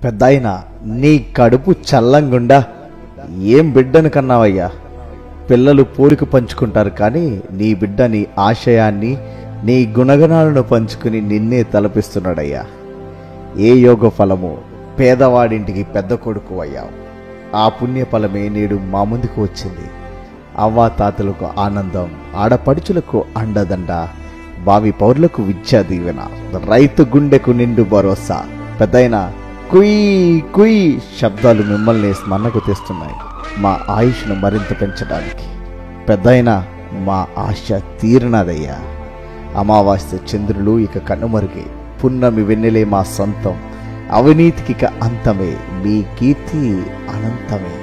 పెద్దాయన నీ కడుపు చల్లంగుండా ఏం బిడ్డను కన్నావయ్యా పిల్లలు పోలిక పంచుకుంటారు కానీ నీ బిడ్డ నీ ఆశయాన్ని నీ గుణగణాలను పంచుకుని నిన్నే తలపిస్తున్నాడయ్యా ఏ యోగ ఫలము పేదవాడింటికి పెద్ద కొడుకు అయ్యావు ఆ పుణ్య ఫలమే నేడు మా ముందుకు వచ్చింది అవ్వా తాతలకు ఆనందం ఆడపడుచులకు అండదండ భావి పౌరులకు విద్యా దీవెన రైతు గుండెకు నిండు భరోసా పెద్దయిన కుయ్ కుయ్ శబ్దాలు మిమ్మల్ని స్మరణకు తెస్తున్నాయి మా ఆయుష్ను మరింత పెంచడానికి పెద్దయిన మా ఆశ తీరినదయ్యా అమావాస్య చంద్రులు ఇక కనుమరుగే పున్నమి వెన్నెలే మా సొంతం అవినీతికి ఇక అంతమే మీ కీర్తి అనంతమే